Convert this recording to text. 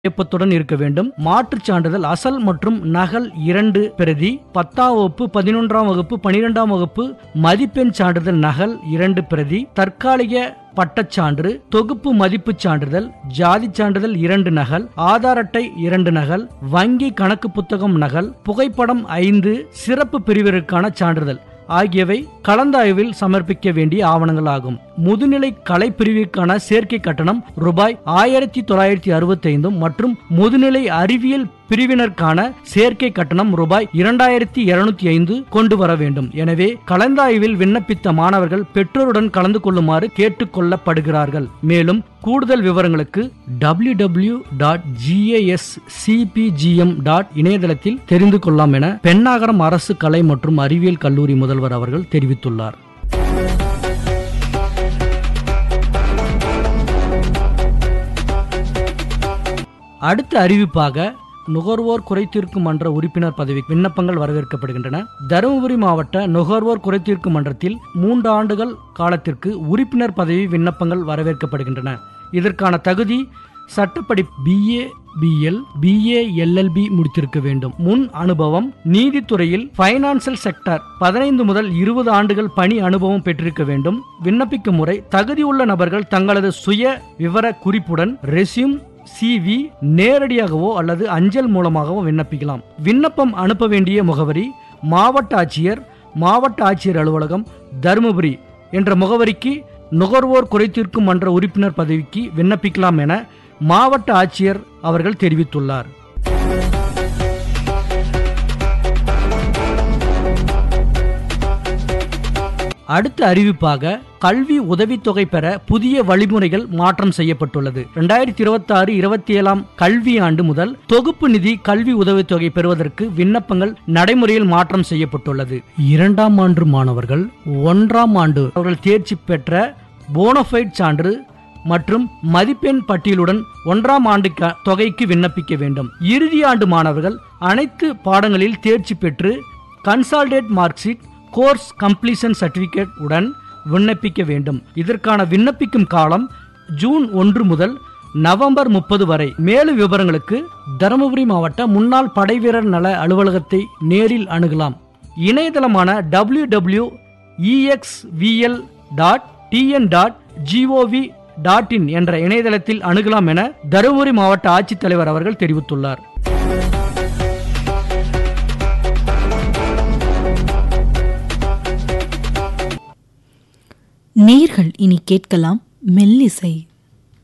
கையொப்பத்துடன் இருக்க வேண்டும் மாற்றுச் சான்றிதழ் அசல் மற்றும் நகல் இரண்டு பிரதி பத்தாம் வகுப்பு பதினொன்றாம் வகுப்பு பனிரெண்டாம் வகுப்பு மதிப்பெண் சான்றிதழ் நகல் இரண்டு பிரதி தற்காலிக பட்டச்சான்று தொகுப்பு மதிப்புச் சான்றிதழ் ஜாதி சான்றிதழ் இரண்டு நகல் ஆதார் அட்டை இரண்டு நகல் வங்கி கணக்கு புத்தகம் நகல் புகைப்படம் ஐந்து சிறப்பு பிரிவிற்கான சான்றிதழ் ஆகியவை கலந்தாய்வில் சமர்ப்பிக்க வேண்டிய ஆவணங்கள் ஆகும் முதுநிலை கலை பிரிவிற்கான சேர்க்கை கட்டணம் ரூபாய் ஆயிரத்தி தொள்ளாயிரத்தி அறுபத்தி ஐந்தும் மற்றும் முதுநிலை அறிவியல் பிரிவினருக்கான சேர்க்கை கட்டணம் ரூபாய் இரண்டாயிரத்தி இருநூத்தி ஐந்து கொண்டு வர வேண்டும் எனவே கலந்தாய்வில் விண்ணப்பித்த மாணவர்கள் பெற்றோருடன் கலந்து கொள்ளுமாறு கேட்டுக் கொள்ளப்படுகிறார்கள் மேலும் கூடுதல் விவரங்களுக்கு W W dot GASCBGM dot இணையதளத்தில் தெரிந்து கொள்ளலாம் என பெண்ணாகரம் அரசு கலை மற்றும் அறிவியல் கல்லூரி முதல்வர் அவர்கள் தெரிவித்துள்ளார் அடுத்த அறிவிப்பாக நுகர்வோர் குறைதீர்க்கும் மன்ற உறுப்பினர் பதவி விண்ணப்பங்கள் வரவேற்கப்படுகின்றன தருமபுரி மாவட்ட நுகர்வோர் குறைதீர்க்கும் மன்றத்தில் மூன்று ஆண்டுகள் காலத்திற்கு உறுப்பினர் பதவி விண்ணப்பங்கள் வரவேற்கப்படுகின்றன இதற்கான தகுதி சட்டப்படி பிஏ பிஎல் பிஏ எல்எல்பி முடித்திருக்க வேண்டும் முன் அனுபவம் நீதித்துறையில் பைனான்சியல் செக்டர் பதினைந்து முதல் இருபது ஆண்டுகள் பணி அனுபவம் பெற்றிருக்க வேண்டும் விண்ணப்பிக்கும் முறை தகுதியுள்ள நபர்கள் தங்களது சுய விவர குறிப்புடன் ரெஸ்யூம் சிவி நேரடியாகவோ அல்லது அஞ்சல் மூலமாகவோ விண்ணப்பிக்கலாம் விண்ணப்பம் அனுப்ப வேண்டிய முகவரி மாவட்ட ஆட்சியர் மாவட்ட ஆட்சியர் அலுவலகம் தருமபுரி என்ற முகவரிக்கு நுகர்வோர் குறைதீர்க்கும் மன்ற உறுப்பினர் பதவிக்கு விண்ணப்பிக்கலாம் என மாவட்ட ஆட்சியர் அவர்கள் தெரிவித்துள்ளார் அடுத்த அறிவிப்பாக கல்வி உதவித்தொகை பெற புதிய வழிமுறைகள் மாற்றம் செய்யப்பட்டுள்ளது இரண்டாயிரத்தி இருபத்தி ஆறு இருபத்தி ஏழாம் கல்வி ஆண்டு முதல் தொகுப்பு நிதி கல்வி உதவித்தொகை பெறுவதற்கு விண்ணப்பங்கள் நடைமுறையில் மாற்றம் செய்யப்பட்டுள்ளது இரண்டாம் ஆண்டு மாணவர்கள் ஒன்றாம் ஆண்டு அவர்கள் தேர்ச்சி பெற்ற போனஃபைட் சான்று மற்றும் மதிப்பெண் பட்டியலுடன் ஒன்றாம் ஆண்டு க- தொகைக்கு விண்ணப்பிக்க வேண்டும் இறுதி ஆண்டு மாணவர்கள் அனைத்து பாடங்களில் தேர்ச்சி பெற்று consolidated mark sheet course completion certificate உடன் விண்ணப்பிக்க வேண்டும் இதற்கான விண்ணப்பிக்கும் காலம் ஜூன் ஒன்று முதல் நவம்பர் முப்பது வரை மேலும் விவரங்களுக்கு தருமபுரி மாவட்ட முன்னாள் படைவீரர் நல அலுவலகத்தை நேரில் அணுகலாம் இணையதளமான W W EXVL dot TN dot GOV dot in என்ற இணையதளத்தில் அணுகலாம் என தருமபுரி மாவட்ட ஆட்சித்தலைவர் அவர்கள் தெரிவித்துள்ளார் நேர்கள் இனி கேட்கலாம் மெல்லிசை